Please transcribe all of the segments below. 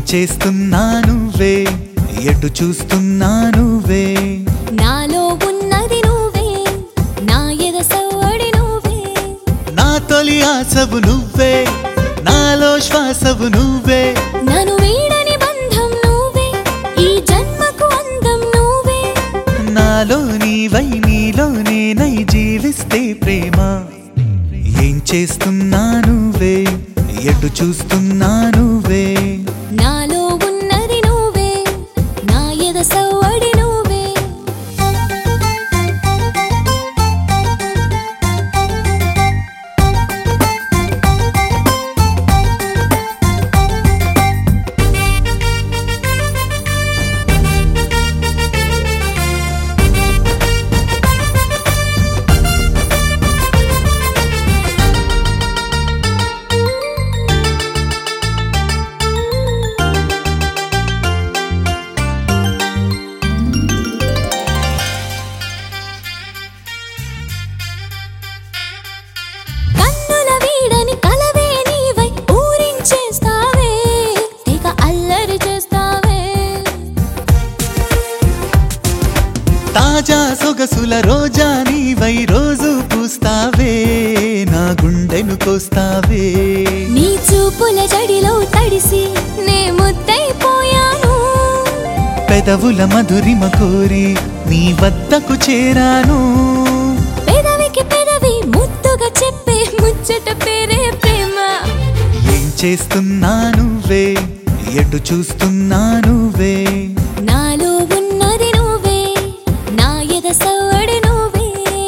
చేస్తున్నా నువ్వే ఎటు చూస్తున్నా నువ్వే నాలో ఉన్నది నువ్వే నా ఎద సవ్వడి నువ్వే నా తొలి ఆశవు నువ్వే నాలో శ్వాసవు నువ్వే నన్ను వీడని బంధం నువ్వే ఈ జన్మకు అందం నువ్వే నాలో నీవై నీలో నేనై జీవిస్తే ప్రేమ ఏం చేస్తున్నా నువ్వే ఎటు చూస్తున్నా నువ్వే నాలో ఉన్నది నువ్వే నా ఎద సవ్వడి నువ్వే కన్నుల వీడని కలవే నీవై ఊరించేస్తావే తెగ అల్లరి చేస్తావే తాజా సొగసుల రోజా నీవై రోజు పూస్తావే నా గుండెను కోస్తావే నీ చూపుల జడిలో తడిసి నే ముద్దైపోయాను పెదవుల మధురిమ కోరి నీ వద్దకు చేరాను పెదవికి పెదవి ముద్దుగా చెప్పే ముచ్చట పేరే ప్రేమ ఏం చేస్తున్నా నువ్వే ఎటు చూస్తున్నా నువ్వే నాలో ఉన్నది నువ్వే నా ఎద సవ్వడి నువ్వే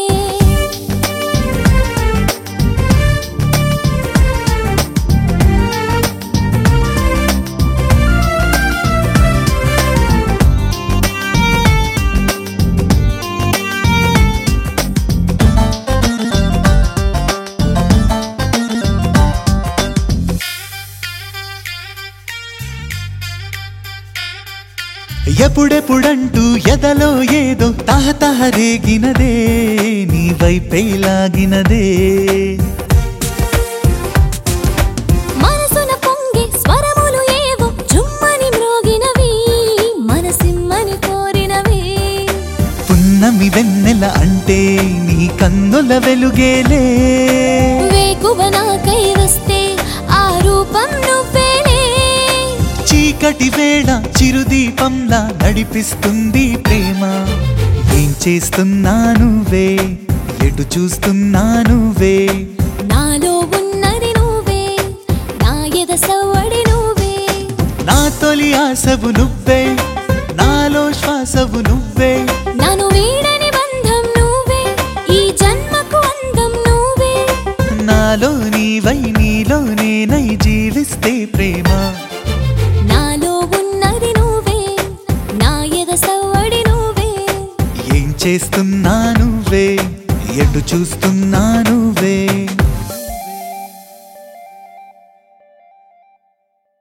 ఎప్పుడెప్పుడంటూ ఎదలో ఏదో తహతహ రేగినదే నీ వైపై లాగినదే మనసున పొంగే స్వరములు ఏవో జుమ్మని మ్రోగినవి మనసిమ్మని కోరినవి పున్నమి వెన్నెల అంటే నీ కన్నుల వెలుగేలే వేకువ నాకై వస్తే ఆ రూపం నువ్వేనే చీకటి వేళ చిరుదీపంలా నడిపిస్తుంది ప్రేమ ఏం చేస్తున్నా నువ్వే ఎటు చూస్తున్నా నువ్వే నాలో ఉన్నది నువ్వే నా ఎద సవ్వడి నువ్వే నా తొలి ఆశవు నువ్వే నాలో శ్వాసవు నువ్వే నన్ను వీడని బంధం నువ్వే ఈ జన్మకు అందం నువ్వే నాలో నీవై నీలో నేనై జీవిస్తే ప్రేమ నాలో ఉన్నది నువ్వే నా ఎద సవ్వడి నువ్వే ఏం చేస్తున్నా నువ్వే ఎటు చూస్తున్నా నువ్వే